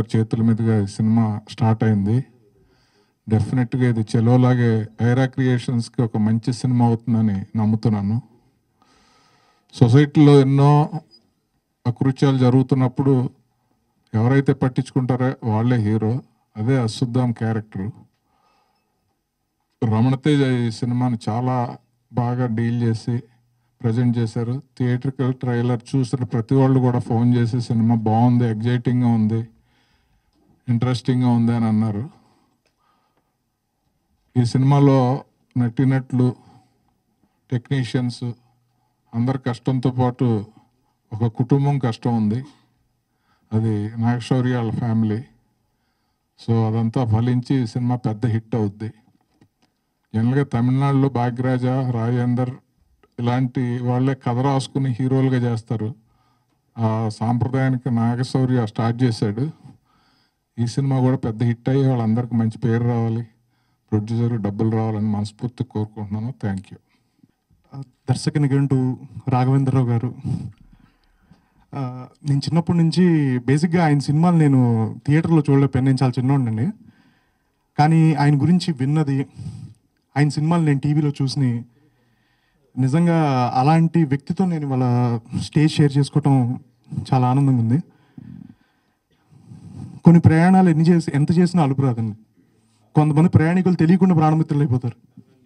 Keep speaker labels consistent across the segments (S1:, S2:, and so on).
S1: గారి చేతుల మీదుగా ఈ సినిమా స్టార్ట్ అయింది డెఫినెట్గా ఇది చెలోలాగే ఐరా క్రియేషన్స్కి ఒక మంచి సినిమా అవుతుందని నమ్ముతున్నాను సొసైటీలో ఎన్నో అకృత్యాలు జరుగుతున్నప్పుడు ఎవరైతే పట్టించుకుంటారో వాళ్ళే హీరో అదే అశుద్ధాం క్యారెక్టర్ రమణతేజ ఈ సినిమాని చాలా బాగా డీల్ చేసి ప్రజెంట్ చేశారు థియేట్రికల్ ట్రైలర్ చూసిన ప్రతి వాళ్ళు కూడా ఫోన్ చేసి సినిమా బాగుంది ఎగ్జైటింగ్గా ఉంది ఇంట్రెస్టింగ్గా ఉంది అని అన్నారు ఈ సినిమాలో నటినట్లు టెక్నీషియన్స్ అందరి కష్టంతో పాటు ఒక కుటుంబం కష్టం ఉంది అది నాగశౌర్య వాళ్ళ ఫ్యామిలీ సో అదంతా ఫలించి ఈ సినిమా పెద్ద హిట్ అవుద్ది జనరల్గా తమిళనాడులో భాగ్యరాజ రాజేందర్ ఇలాంటి వాళ్ళే కథ రాసుకుని హీరోలుగా చేస్తారు ఆ సాంప్రదాయానికి నాగశౌర్య స్టార్ట్ చేశాడు ఈ సినిమా కూడా పెద్ద హిట్ అయ్యి వాళ్ళందరికీ మంచి పేరు రావాలి ప్రొడ్యూసర్ డబ్బులు రావాలని మనస్ఫూర్తి కోరుకుంటున్నాను థ్యాంక్ యూ
S2: దర్శకుని గంటూ రాఘవేంద్రరావు గారు ఆ, నేను చిన్నప్పటి నుంచి బేసిక్గా ఆయన సినిమాలు నేను థియేటర్లో చూడలేకపోయాను నేను చాలా చిన్నోడండి కానీ ఆయన గురించి విన్నది ఆయన సినిమాలు నేను టీవీలో చూసి నిజంగా అలాంటి వ్యక్తితో నేను ఇవాళ స్టేజ్ షేర్ చేసుకోవటం చాలా ఆనందంగా ఉంది కొన్ని ప్రయాణాలు ఎన్ని చేసి ఎంత చేసినా అలుపు రాదండి కొంతమంది ప్రయాణికులు తెలియకుండా ప్రాణమిత్రులు అయిపోతారు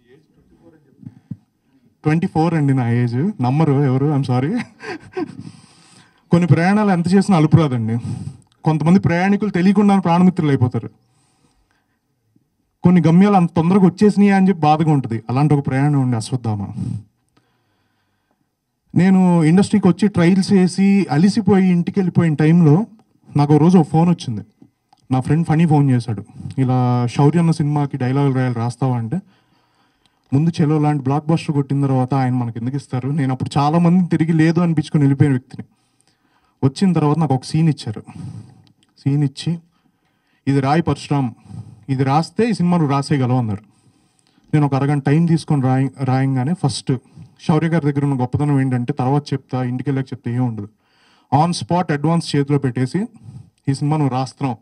S2: ట్వంటీ ఫోర్ అండి నా ఏజ్ నమ్మరు ఎవరు ఐమ్ సారీ కొన్ని ప్రయాణాలు ఎంత చేసినా అలుపు రాదండి కొంతమంది ప్రయాణికులు తెలియకుండా ప్రాణమిత్రులు అయిపోతారు కొన్ని గమ్యాలు అంత తొందరగా వచ్చేసినాయి అని చెప్పి బాధగా ఉంటుంది అలాంటి ఒక ప్రయాణం ఉండి అశ్వత్థామ నేను ఇండస్ట్రీకి వచ్చి ట్రయల్స్ చేసి అలిసిపోయి ఇంటికి వెళ్ళిపోయిన టైంలో నాకు ఓ రోజు ఒక ఫోన్ వచ్చింది నా ఫ్రెండ్ ఫనీ ఫోన్ చేశాడు ఇలా శౌర్య అన్న సినిమాకి డైలాగులు రాయాలి రాస్తావా అంటే ముందు చెలో లాంటి బ్లాక్ బస్టర్ కొట్టిన తర్వాత ఆయన మనకి ఎందుకు ఇస్తారు నేను అప్పుడు చాలా మంది తిరిగి లేదు అనిపించుకొని వెళ్ళిపోయిన వ్యక్తిని వచ్చిన తర్వాత నాకు ఒక సీన్ ఇచ్చారు సీన్ ఇచ్చి ఇది రాయి పరశురామ్ ఇది రాస్తే ఈ సినిమా నువ్వు రాసేయగలవు అన్నారు నేను ఒక అరగంట టైం తీసుకొని రాయి రాయంగానే ఫస్ట్ శౌర్య గారి దగ్గర ఉన్న గొప్పతనం ఏంటంటే తర్వాత చెప్తా ఇంటికి వెళ్ళాక చెప్తే ఏం ఉండదు ఆన్ స్పాట్ అడ్వాన్స్ చేతిలో పెట్టేసి ఈ సినిమా నువ్వు రాస్తున్నావు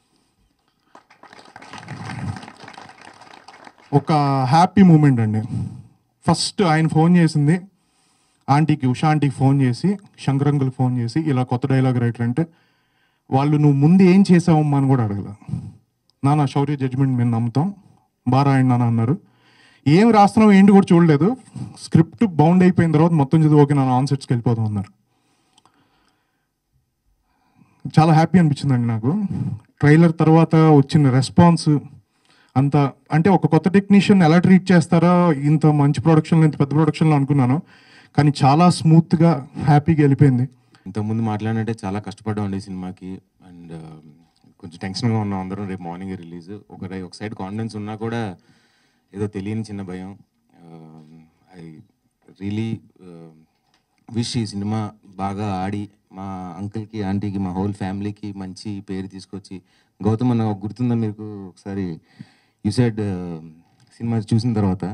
S2: ఒక హ్యాపీ మూమెంట్ అండి ఫస్ట్ ఆయన ఫోన్ చేసింది ఆంటీకి ఉషా ఆంటీకి ఫోన్ చేసి శంకర్ అంకుల్కి ఫోన్ చేసి ఇలా కొత్త డైలాగ్ రైటర్ అంటే వాళ్ళు నువ్వు ముందు ఏం చేసావమ్మా అని కూడా అడగల నాన్న శౌర్య జడ్జిమెంట్ మేము నమ్ముతాం బాగా రాయండి నాన్న అన్నారు ఏం రాస్తున్నావు ఏంటి కూడా చూడలేదు స్క్రిప్ట్ బౌండ్ అయిపోయిన తర్వాత మొత్తం చదివి ఓకే నాన్న ఆన్ సెట్స్కి వెళ్ళిపోతాం అన్నారు చాలా హ్యాపీ అనిపించిందండి నాకు ట్రైలర్ తర్వాత వచ్చిన రెస్పాన్స్ అంత అంటే ఒక కొత్త టెక్నీషియన్ ఎలా ట్రీట్ చేస్తారో ఇంత మంచి ప్రొడక్షన్లో ఇంత పెద్ద ప్రొడక్షన్లో అనుకున్నాను కానీ చాలా స్మూత్గా హ్యాపీగా వెళ్ళిపోయింది
S3: ఇంతకుముందు మాట్లాడినట్టే చాలా కష్టపడ్డాం ఈ సినిమాకి అండ్ కొంచెం టెన్షన్గా ఉన్నాం అందరం రేపు మార్నింగ్ రిలీజ్ ఒక రై- ఒక సైడ్ కాన్ఫిడెన్స్ ఉన్నా కూడా ఏదో తెలియని చిన్న భయం ఐ రియలీ విష్ ఈ సినిమా బాగా ఆడి మా అంకుల్కి ఆంటీకి మా హోల్ ఫ్యామిలీకి మంచి పేరు తీసుకొచ్చి గౌతమ్ అన్న ఒక గుర్తుందా మీకు ఒకసారి యూ సైడ్ సినిమా చూసిన తర్వాత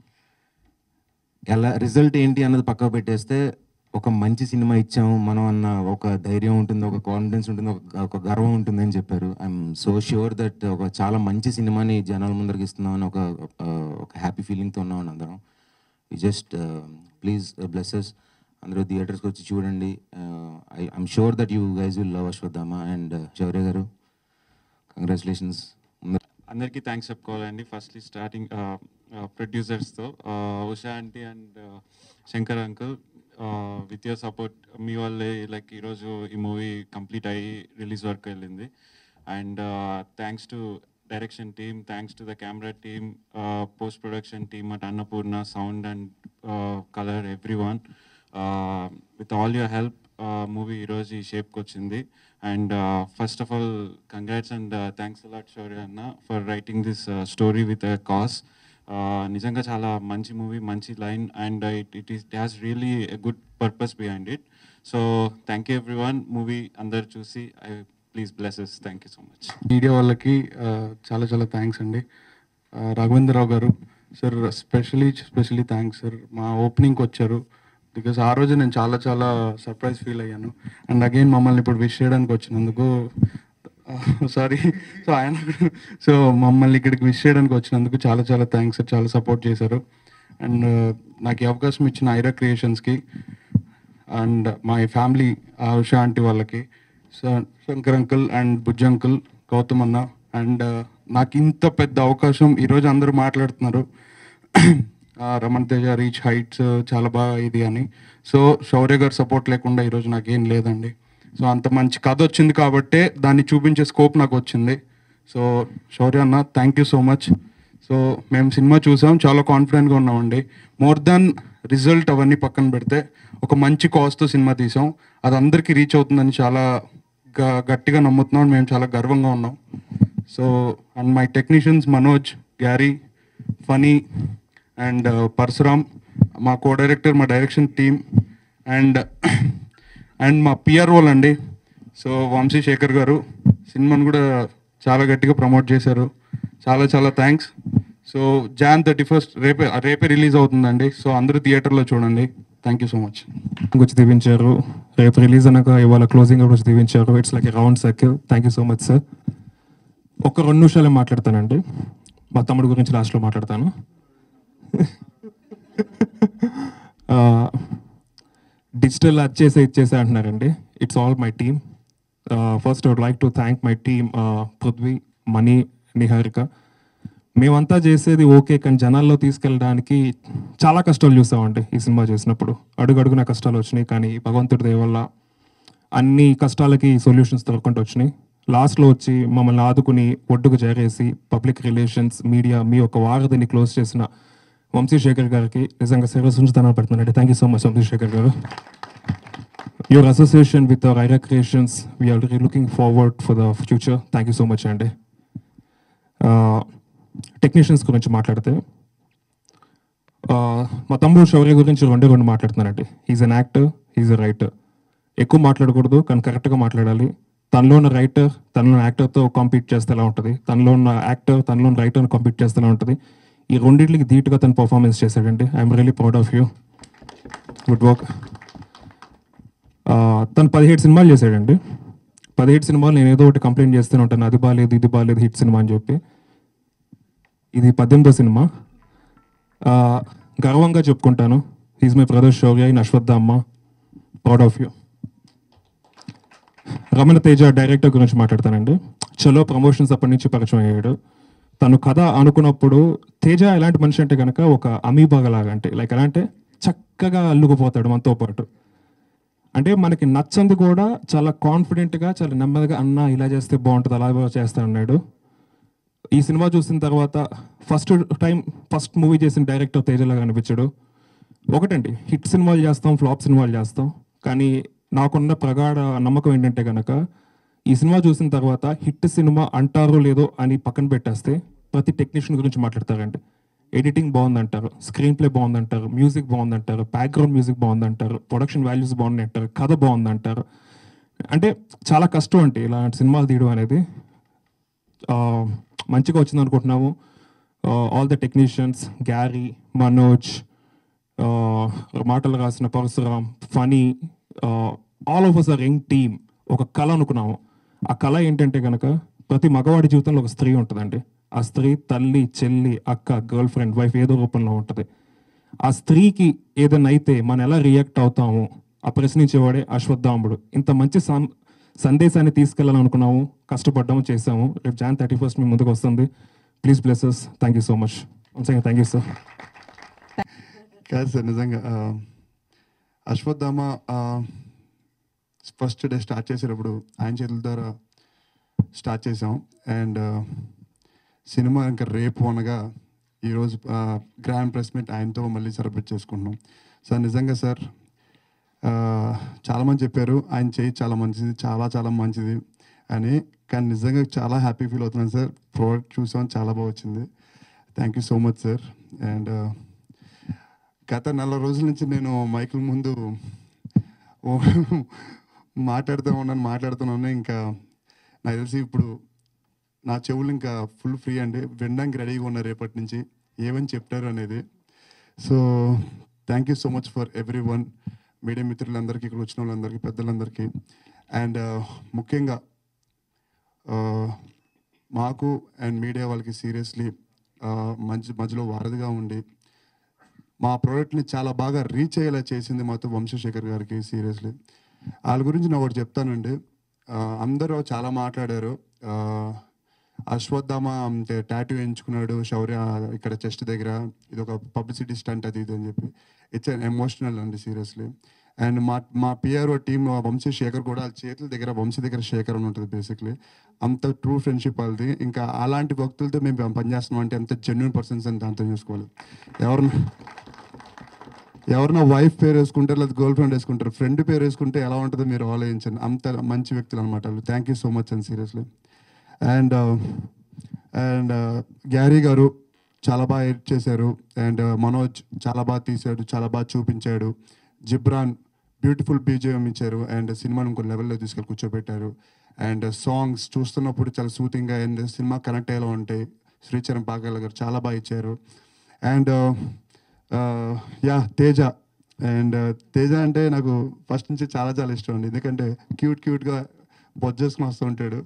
S3: ఎలా రిజల్ట్ ఏంటి అన్నది పక్కకు పెట్టేస్తే ఒక మంచి సినిమా ఇచ్చాము మనం అన్న ఒక ధైర్యం ఉంటుంది ఒక కాన్ఫిడెన్స్ ఉంటుంది ఒక ఒక గర్వం ఉంటుంది అని చెప్పారు ఐఎమ్ సో ష్యూర్ దట్ ఒక చాలా మంచి సినిమాని జనాల ముందరికి ఇస్తున్నామని ఒక ఆ, ఒక హ్యాపీ ఫీలింగ్తో ఉన్నామని అందరం ఈ జస్ట్ ప్లీజ్ బ్లెస్సెస్ అందరూ థియేటర్స్కి వచ్చి చూడండి I I'm sure that you guys will love Ashwatthama and Shaurya garu congratulations
S4: అందరికీ థ్యాంక్స్ చెప్పుకోవాలండి ఫస్ట్లీ స్టార్టింగ్ ప్రొడ్యూసర్స్తో Usha aunty and Shankar uncle with your support మీ వల్లే లైక్ ఈరోజు ఈ మూవీ కంప్లీట్ అయ్యి రిలీజ్ వరకు వెళ్ళింది and thanks to direction team thanks to the camera team post production team at Annapurna sound and colour everyone with all your help movie ఈరోజు ఈ షేప్కి వచ్చింది and first of all congrats and thanks a lot Shaurya అన్న for writing this story with a cause నిజంగా చాలా మంచి movie మంచి line and it it is it has really a good purpose behind it so thank you everyone movie అందరు చూసి I please blesses thank you so much
S5: media వాళ్ళకి ఆ, చాలా చాలా థ్యాంక్స్ అండి ఆ, Raghavendra Rao garu sir specially specially thanks sir మా ఓపెనింగ్కి వచ్చారు బికాస్ ఆ రోజు నేను చాలా చాలా సర్ప్రైజ్ ఫీల్ అయ్యాను అండ్ అగైన్ మమ్మల్ని ఇప్పుడు విష్ చేయడానికి వచ్చినందుకు సారీ సో ఆయన సో మమ్మల్ని ఇక్కడికి విష్ చేయడానికి వచ్చినందుకు చాలా చాలా థ్యాంక్స్ సార్ చాలా సపోర్ట్ చేశారు అండ్ నాకు ఈ అవకాశం ఇచ్చిన ఐరా క్రియేషన్స్కి అండ్ మా ఫ్యామిలీ ఉషా ఆంటీ వాళ్ళకి so Shankar uncle and Bujja uncle Gautham అన్న అండ్ నాకు ఇంత పెద్ద అవకాశం ఈరోజు అందరూ మాట్లాడుతున్నారు ఆ, రమణ్ తేజ రీచ్ హైట్స్ చాలా బాగా ఇది అని సో శౌర్య గారు సపోర్ట్ లేకుండా ఈరోజు నాకేం లేదండి సో అంత మంచి కథ వచ్చింది కాబట్టే దాన్ని చూపించే స్కోప్ నాకు వచ్చింది సో శౌర్య అన్న thank you so much so మేము సినిమా చూసాం చాలా కాన్ఫిడెంట్గా ఉన్నామండి మోర్ దాన్ రిజల్ట్ అవన్నీ పక్కన పెడితే ఒక మంచి కాస్ట్తో సినిమా తీసాం అది అందరికీ రీచ్ అవుతుందని చాలా గ- గట్టిగా నమ్ముతున్నాం మేము చాలా గర్వంగా ఉన్నాం so and my technicians Manoj Garry Phani and Parasuram మా కో డైరెక్టర్ మా డైరెక్షన్ టీమ్ అండ్ అండ్ మా పిఆర్ రోల్ అండి సో వంశీ శేఖర్ గారు సినిమాను కూడా చాలా గట్టిగా ప్రమోట్ చేశారు చాలా చాలా thanks so June thirty first రేపే రేపే రిలీజ్ అవుతుందండి సో అందరూ థియేటర్లో చూడండి థ్యాంక్ యూ సో మచ్
S6: వచ్చి దీవించారు రేపు రిలీజ్ అనగా ఇవాళ క్లోజింగ్ కూడా వచ్చి దీవించారు it's like round circle thank you so much sir ఒక రెండు నిమిషాలే మాట్లాడతానండి మా తమ్ముడు గురించి లాస్ట్లో మాట్లాడతాను డిజిటల్ అది చేసే ఇచ్చేసే అంటున్నారండి it's all my team first would like to thank my team Prithvi Mani Niharika మేమంతా చేసేది ఓకే కానీ జనాల్లో తీసుకెళ్ళడానికి చాలా కష్టాలు చూసామండి ఈ సినిమా చేసినప్పుడు అడుగడుగున కష్టాలు వచ్చినాయి కానీ భగవంతుడి దయ వల్ల అన్ని కష్టాలకి సొల్యూషన్స్ దొరకకుండా వచ్చినాయి లాస్ట్లో వచ్చి మమ్మల్ని ఆదుకుని ఒడ్డుకు చేరేసి పబ్లిక్ రిలేషన్స్ మీడియా మీ యొక్క వారధిని క్లోజ్ చేసిన వంశీశేఖర్ గారికి నిజంగా శిరస్సు నుంచి ధనాలు పెడుతున్నానండి thank you so much Vamshi Shekhar గారు your association with our Ira creations we are looking forward for the future thank you so much అండి టెక్నీషియన్స్ గురించి మాట్లాడితే ఆ, మా తమ్ముడు శౌర్య గురించి రెండే రెండు మాట్లాడుతున్నానండి is an actor is a writer ఎక్కువ మాట్లాడకూడదు కానీ కరెక్ట్గా మాట్లాడాలి తనలో ఉన్న రైటర్ తనలో ఉన్న యాక్టర్తో కాంపీట్ చేస్తే ఎలా ఉంటుంది తనలో ఉన్న యాక్టర్ తనలో ఉన్న రైటర్ని కాంపీట్ చేస్తే ఎలా ఉంటుంది ఈ రెండింటికి ధీటుగా తను పర్ఫార్మెన్స్ చేశాడండి I'm really proud of you good work తను పదిహేడు సినిమాలు చేశాడండి పదిహేడు సినిమాలు నేను ఏదో ఒకటి కంప్లైంట్ చేస్తూనే ఉంటాను అది బాగాలేదు ఇది బాగాలేదు హిట్ సినిమా అని చెప్పి ఇది పద్దెనిమిదో సినిమా ఆ, గర్వంగా చెప్పుకుంటాను is my brother Shaurya in Ashwatthama proud of you Ramana Teja director గురించి మాట్లాడతానండి చలో ప్రమోషన్స్ అప్పటి నుంచి పరిచయం అయ్యాడు తను కథ అనుకున్నప్పుడు తేజ ఎలాంటి మనిషి అంటే కనుక ఒక అమీబాగా లాగా అంటే లైక్ ఎలా అంటే చక్కగా అల్లుకుపోతాడు మనతో పాటు అంటే మనకి నచ్చంది కూడా చాలా కాన్ఫిడెంట్గా చాలా నెమ్మదిగా అన్న ఇలా చేస్తే బాగుంటుంది అలా చేస్తా అన్నాడు ఈ సినిమా చూసిన తర్వాత ఫస్ట్ టైం ఫస్ట్ మూవీ చేసిన డైరెక్టర్ తేజలాగా అనిపించాడు ఒకటండి హిట్ సినిమాలు చేస్తాం ఫ్లాప్ సినిమాలు చేస్తాం కానీ నాకున్న ప్రగాఢ నమ్మకం ఏంటంటే కనుక ఈ సినిమా చూసిన తర్వాత హిట్ సినిమా అంటారో లేదో అని పక్కన పెట్టేస్తే ప్రతి టెక్నీషియన్ గురించి మాట్లాడతారండి ఎడిటింగ్ బాగుందంటారు స్క్రీన్ ప్లే బాగుందంటారు మ్యూజిక్ బాగుందంటారు బ్యాక్గ్రౌండ్ మ్యూజిక్ బాగుందంటారు ప్రొడక్షన్ వాల్యూస్ బాగున్నాయి అంటారు కథ బాగుందంటారు అంటే చాలా కష్టం అంటే ఇలాంటి సినిమాలు తీయడం అనేది ఆ, మంచిగా వచ్చింది అనుకుంటున్నాము all the technicians Garry Manoj ఆ, మాటలు రాసిన Parasuram Phani all of us are young team ఒక కళ అనుకున్నాము ఆ కళ ఏంటంటే కనుక ప్రతి మగవాడి జీవితంలో ఒక స్త్రీ ఉంటుందండి ఆ స్త్రీ తల్లి చెల్లి అక్క గర్ల్ ఫ్రెండ్ వైఫ్ ఏదో రూపంలో ఉంటుంది ఆ స్త్రీకి ఏదైనా అయితే మనం ఎలా రియాక్ట్ అవుతాము ఆ ప్రశ్నించేవాడే అశ్వత్థాముడు ఇంత మంచి సం- సందేశాన్ని తీసుకెళ్ళాలనుకున్నాము కష్టపడ్డాము చేసాము రేపు జాన్ థర్టీ ఫస్ట్ మీ ముందుకు వస్తుంది please blesses thank you so much thank you sir
S7: కాదు సార్ నిజంగా ఆ, అశ్వత్థామ ఫస్ట్ డే స్టార్ట్ చేసేటప్పుడు ఆయన చేతుల ద్వారా స్టార్ట్ చేసాం అండ్ సినిమా ఇంకా రేపు అనగా ఈరోజు గ్రాండ్ ప్రెస్ మీట్ ఆయనతో మళ్ళీ సెలబ్రేట్ చేసుకుంటున్నాం సార్ నిజంగా సార్ ఆ, చాలామంది చెప్పారు ఆయన చేయి చాలా మంచిది చాలా చాలా మంచిది అని కానీ నిజంగా చాలా హ్యాపీ ఫీల్ అవుతున్నాను సార్ ప్రోడక్ట్ చూసాం చాలా బాగా వచ్చింది thank you so much sir and గత నెల రోజుల నుంచి నేను మైకుల ముందు ఓ- మాట్లాడుతూ ఉన్నాను మాట్లాడుతున్నాను ఇంకా నాకు తెలిసి ఇప్పుడు నా చెవులు ఇంకా ఫుల్ ఫ్రీ అండి వినడానికి రెడీగా ఉన్నారు రేపటి నుంచి ఏమని చెప్తారు అనేది so thank you so much for everyone media మిత్రులందరికీ ఇక్కడ వచ్చిన వాళ్ళందరికీ పెద్దలందరికీ అండ్ ముఖ్యంగా ఆ, మాకు అండ్ మీడియా వాళ్ళకి సీరియస్లీ మంచి మధ్యలో వారధిగా ఉండి మా ప్రోడక్ట్ని చాలా బాగా రీచ్ అయ్యేలా చేసింది మాతో వంశశేఖర్ గారికి సీరియస్లీ వాళ్ళ గురించి నేను ఒకటి చెప్తానండి ఆ, అందరూ చాలా మాట్లాడారు ఆ, అశ్వత్థామ అంటే టాటూ ఎంచుకున్నాడు శౌర్య ఇక్కడ చెస్ట్ దగ్గర ఇది ఒక పబ్లిసిటీ స్టంట్ అది ఇది అని చెప్పి ఇట్స్ అన్ ఎమోషనల్ అండి సీరియస్లీ అండ్ మా మా పిఆర్ఓ టీమ్ వంశీ శేఖర్ కూడా వాళ్ళ చేతుల దగ్గర వంశీ దగ్గర శేఖర్ అని ఉంటుంది బేసిక్లీ అంత ట్రూ ఫ్రెండ్షిప్ వాళ్ళది ఇంకా అలాంటి భక్తులతో మేము పనిచేస్తున్నాం అంటే ఎంత జెన్యున్ పర్సన్స్ అని అర్థం చేసుకోవాలి ఎవరిని ఎవరినో వైఫ్ పేరు వేసుకుంటారు లేదా గర్ల్ ఫ్రెండ్ వేసుకుంటారు ఫ్రెండ్ పేరు వేసుకుంటే ఎలా ఉంటుందో మీరు ఆలోచించండి అంత మంచి వ్యక్తులు అనమాట వాళ్ళు thank you so much and seriously and and Garry గారు చాలా బాగా ఎడిట్ చేశారు అండ్ మనోజ్ చాలా బాగా తీశాడు చాలా బాగా చూపించాడు జిబ్రాన్ బ్యూటిఫుల్ బీజిఎం ఇచ్చారు అండ్ సినిమాను ఇంకో లెవెల్లో తీసుకెళ్ళి కూర్చోబెట్టారు అండ్ సాంగ్స్ చూస్తున్నప్పుడు చాలా సూతింగ్గా అండ్ సినిమా కనెక్ట్ అయ్యేలా ఉంటాయి శ్రీచరణ్ పాకాల గారు చాలా బాగా ఇచ్చారు and yeah Teja and Teja అంటే నాకు ఫస్ట్ నుంచి చాలా చాలా ఇష్టం అండి ఎందుకంటే క్యూట్ క్యూట్గా బొజ్జేసుకుని వస్తూ ఉంటాడు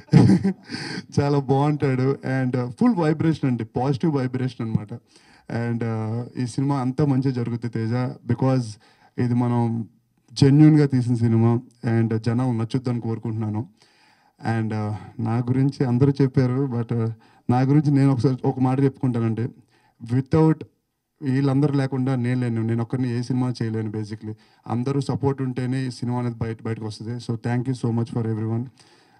S7: చాలా బాగుంటాడు అండ్ ఫుల్ వైబ్రేషన్ అండి పాజిటివ్ వైబ్రేషన్ అనమాట అండ్ ఈ సినిమా అంతా మంచిగా జరుగుతుంది తేజ బికాజ్ ఇది మనం జెన్యున్గా తీసిన సినిమా అండ్ జనం నచ్చుద్దని కోరుకుంటున్నాను అండ్ నా గురించి అందరూ చెప్పారు బట్ నా గురించి నేను ఒకసారి ఒక మాట చెప్పుకుంటానండి వితౌట్ వీళ్ళందరూ లేకుండా నేను లేను నేను ఒక్కరిని ఏ సినిమా చేయలేను బేసిక్లీ అందరూ సపోర్ట్ ఉంటేనే ఈ సినిమా అనేది బయట బయటకు వస్తుంది so thank you so much for everyone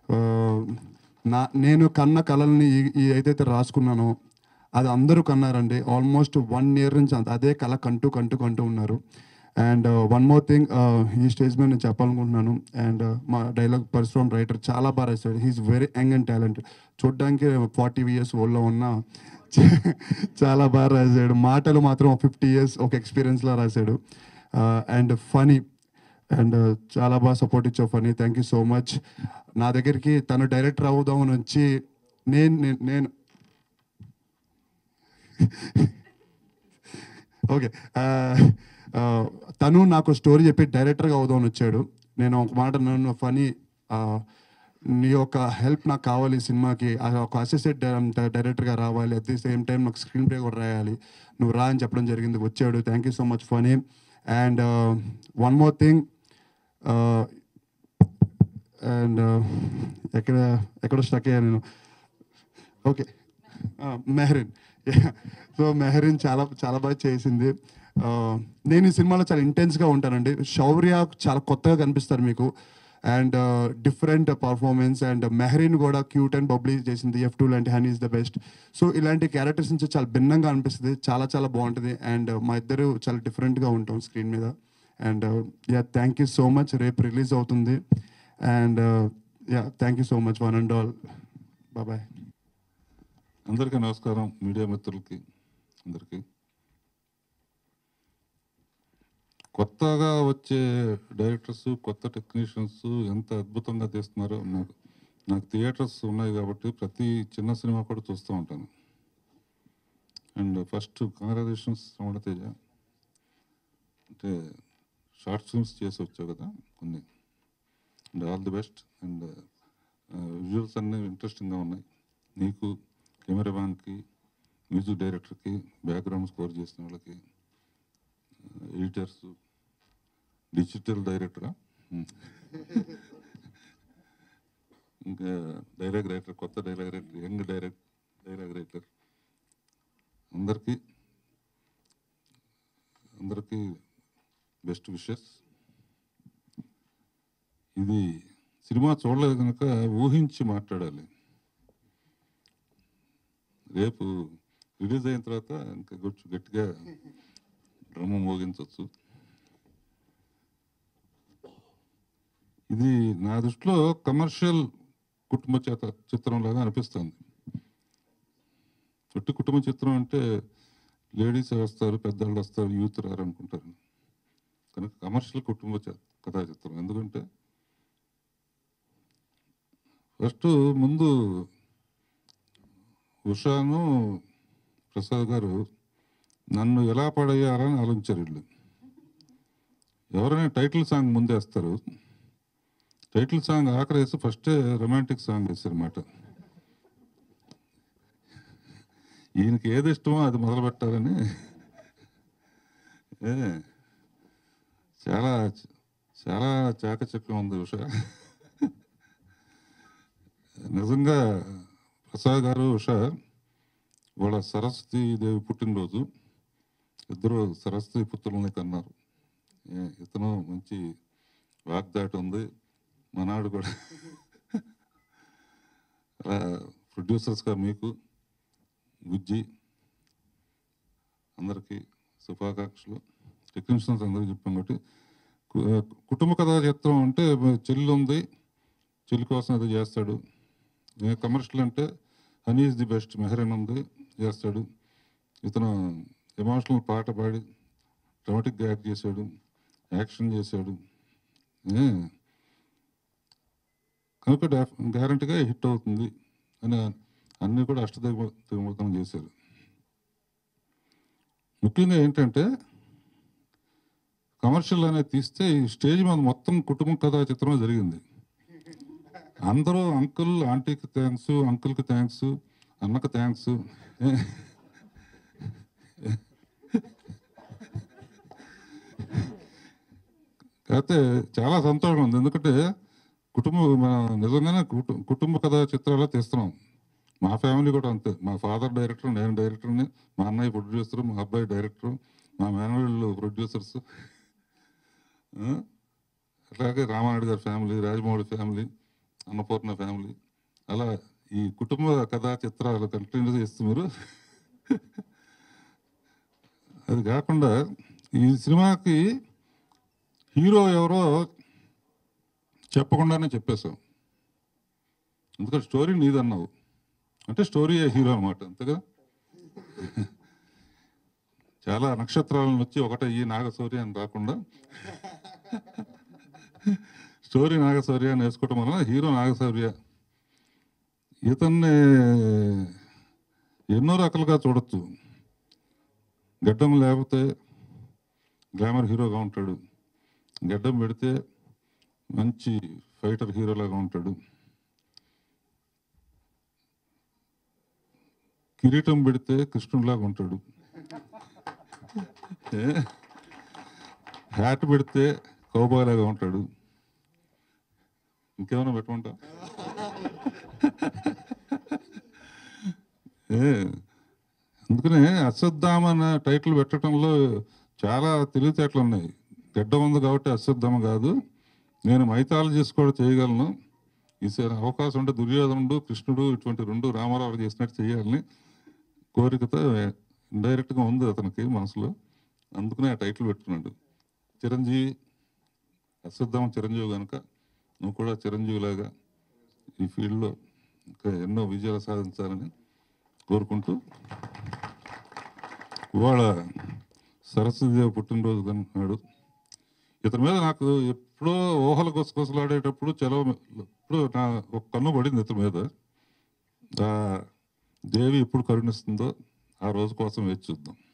S7: నా నేను కన్న కళల్ని ఈ- ఈ ఏదైతే రాసుకున్నానో అది అందరూ కన్నారండి ఆల్మోస్ట్ వన్ ఇయర్ నుంచి అంత- అదే కళ కంటూ కంటూ కంటూ ఉన్నారు అండ్ వన్ మోర్ థింగ్ ఈ స్టేజ్ మీద నేను చెప్పాలనుకుంటున్నాను అండ్ మా డైలాగ్ పరశురామ్ రైటర్ చాలా బాగా రాశాడు he's very young and talent చూడ్డానికి ఫార్టీ ఇయర్స్ ఓల్డ్లో ఉన్న చ- చాలా బాగా రాశాడు మాటలు మాత్రం ఫిఫ్టీ ఇయర్స్ ఒక ఎక్స్పీరియన్స్లో రాశాడు అండ్ ఫనీ అండ్ చాలా బాగా సపోర్ట్ ఇచ్చావు Phani thank you so much నా దగ్గరికి తను డైరెక్టర్ అవుదామని వచ్చి నేను నేను- నేను ఓకే తను నాకు స్టోరీ చెప్పి డైరెక్టర్గా అవుదామని వచ్చాడు నేను ఒక మాట నన్ను ఫనీ నీ యొక్క హెల్ప్ నాకు కావాలి ఈ సినిమాకి ఆ ఒక అసిస్టెంట్ డైరెక్టర్గా రావాలి అట్ ది సేమ్ టైం నాకు స్క్రీన్ ప్లే కూడా రాయాలి నువ్వు రా అని చెప్పడం జరిగింది వచ్చాడు thank you so much Phani and one more thing and ఎక్కడ ఎక్కడో స్టక్ అయ్యా నేను ఓకే మెహరిన్ సో మెహరిన్ చాలా చాలా బాగా చేసింది ఆ, నేను ఈ సినిమాలో చాలా ఇంటెన్స్గా ఉంటానండి శౌర్య చాలా కొత్తగా కనిపిస్తారు మీకు and different performance and Mehreen కూడా క్యూట్ అండ్ బబ్లీ చేసింది ఎఫ్ టూ లాంటి Honey is the best so ఇలాంటి క్యారెక్టర్స్ నుంచి చాలా భిన్నంగా అనిపిస్తుంది చాలా చాలా బాగుంటుంది అండ్ మా ఇద్దరు చాలా డిఫరెంట్గా ఉంటాం స్క్రీన్ మీద and yeah thank you so much రేపు రిలీజ్ అవుతుంది and yeah thank you so much one and all bye
S8: అందరికీ నమస్కారం మీడియా మిత్రులకి అందరికీ కొత్తగా వచ్చే డైరెక్టర్స్ కొత్త టెక్నీషియన్స్ ఎంత అద్భుతంగా తీస్తున్నారో నాకు నాకు థియేటర్స్ ఉన్నాయి కాబట్టి ప్రతి చిన్న సినిమా కూడా చూస్తూ ఉంటాను అండ్ ఫస్ట్ కంగ్రాచులేషన్స్ శ్రవణ తేజ అంటే షార్ట్ ఫిల్మ్స్ చేసి వచ్చావు కదా కొన్ని and all the best and visuals అన్నీ ఇంట్రెస్టింగ్గా ఉన్నాయి నీకు కెమెరామ్యాన్కి మ్యూజిక్ డైరెక్టర్కి బ్యాక్గ్రౌండ్ స్కోర్ చేసిన వాళ్ళకి ఎడిటర్స్ డిజిటల్ డైరెక్టరా ఇంకా డైలాగ్ రైటర్ కొత్త dialogue writer young direct dialogue writer అందరికీ అందరికీ బెస్ట్ విషెస్ ఇది సినిమా చూడలేదు కనుక ఊహించి మాట్లాడాలి రేపు రిలీజ్ అయిన తర్వాత ఇంకా కొంచెం గట్టిగా డ్రమ్ మోగించవచ్చు ఇది నా దృష్టిలో కమర్షియల్ కుటుంబ చేత చిత్రం లాగా అనిపిస్తుంది చుట్టూ కుటుంబ చిత్రం అంటే లేడీస్ వస్తారు పెద్దవాళ్ళు వస్తారు యూత్ రారు అనుకుంటారు కనుక కమర్షియల్ కుటుంబ చ- కథా చిత్రం ఎందుకంటే ఫస్ట్ ముందు ఉషాను ప్రసాద్ గారు నన్ను ఎలా పడేయాలని ఆలోచించారు వీళ్ళు ఎవరైనా టైటిల్ సాంగ్ ముందేస్తారు టైటిల్ సాంగ్ ఆఖరి వేసి ఫస్టే రొమాంటిక్ సాంగ్ వేసారన్నమాట ఈయనకి ఏది ఇష్టమో అది మొదలు పెట్టాలని ఏ, చాలా చాలా చాకచక్యం ఉంది ఉష నిజంగా ప్రసాద్ గారు ఉష వాళ్ళ సరస్వతి దేవి పుట్టినరోజు ఇద్దరు సరస్వతి పుత్రులని కన్నారు ఏ, ఇతను మంచి వాగ్దాటి ఉంది మనాడు కూడా అలా ప్రొడ్యూసర్స్గా మీకు బుజ్జి అందరికీ శుభాకాంక్షలు టెక్నీషియన్స్ అందరికీ చెప్పాం కాబట్టి కు- కుటుంబ కథా చిత్రం అంటే చెల్లి ఉంది చెల్లి కోసం ఏదో చేస్తాడు కమర్షియల్ అంటే Honey is the best Mehreen ఉంది చేస్తాడు ఇతను ఎమోషనల్ పాట పాడి డ్రామాటిక్గా యాక్ట్ చేశాడు యాక్షన్ చేశాడు ఏ, కనుక గ్యారంటీగా హిట్ అవుతుంది అని అన్నీ కూడా అష్టదిగ్మతం చేశారు ముఖ్యంగా ఏంటంటే కమర్షియల్ అనేది తీస్తే ఈ స్టేజ్ మీద మొత్తం కుటుంబ కథా చిత్రమే జరిగింది అందరూ అంకుల్ ఆంటీకి థ్యాంక్స్ అంకుల్కి థ్యాంక్స్ అన్నకి థ్యాంక్స్ కాకపోతే చాలా సంతోషం ఉంది ఎందుకంటే కుటుంబ మన నిజంగానే కుటు- కుటుంబ కథా చిత్రాలు తీస్తున్నాం మా ఫ్యామిలీ కూడా అంతే మా ఫాదర్ డైరెక్టర్ నేను డైరెక్టర్ని మా అన్నయ్య ప్రొడ్యూసర్ మా అబ్బాయి డైరెక్టర్ మా మేనవాళ్ళు ప్రొడ్యూసర్స్ అట్లాగే రామానాయుడు గారి family Rajamouli family Annapurna family అలా ఈ కుటుంబ కథా చిత్రాలు కంటిన్యూ చేస్తూ మీరు అది కాకుండా ఈ సినిమాకి హీరో ఎవరో చెప్పకుండానే చెప్పేశాం ఎందుకంటే స్టోరీ నీదన్నావు అంటే స్టోరీ హీరో అనమాట అంతే కదా చాలా నక్షత్రాలను వచ్చి ఒకటే ఈ నాగశౌర్య అని రాకుండా స్టోరీ నాగశౌర్య అని వేసుకోవటం వలన హీరో నాగశౌర్య ఇతన్ని ఎన్నో రకాలుగా చూడొచ్చు గడ్డం లేకపోతే గ్లామర్ హీరోగా ఉంటాడు గడ్డం పెడితే మంచి ఫైటర్ హీరోలాగా ఉంటాడు కిరీటం పెడితే కృష్ణుడిలాగా ఉంటాడు ఏ? హ్యాట్ పెడితే కౌబాయ్ లాగా ఉంటాడు ఇంకేమైనా పెట్టుకుంటా ఏ అందుకనే అశ్వత్థామ అన్న టైటిల్ పెట్టడంలో చాలా తెలివితేటలు ఉన్నాయి గడ్డ ఉంది కాబట్టి అశ్వత్థామ కాదు నేను మైథాలజీస్ కూడా చేయగలను ఈసారి అవకాశం ఉంటే దుర్యోధనుడు కృష్ణుడు ఇటువంటి రెండు రామారావు చేసినట్టు చేయాలని కోరికతో ఇండైరెక్ట్గా ఉంది అతనికి మనసులో అందుకనే ఆ టైటిల్ పెట్టుకున్నాడు చిరంజీవి అశ్వత్థామ చిరంజీవి కనుక నువ్వు కూడా చిరంజీవిలాగా ఈ ఫీల్డ్లో ఇంకా ఎన్నో విజయాలు సాధించాలని కోరుకుంటూ ఇవాళ సరస్వతిదేవి పుట్టినరోజు కనుకున్నాడు ఇతని మీద నాకు ఎప్పుడో ఊహల గుసగుసలాడేటప్పుడు చలవ ఎప్పుడు నా ఒక కన్ను పడింది ఇతని మీద ఆ దేవి ఎప్పుడు కరుణిస్తుందో ఆ రోజు కోసం వేచి చూద్దాం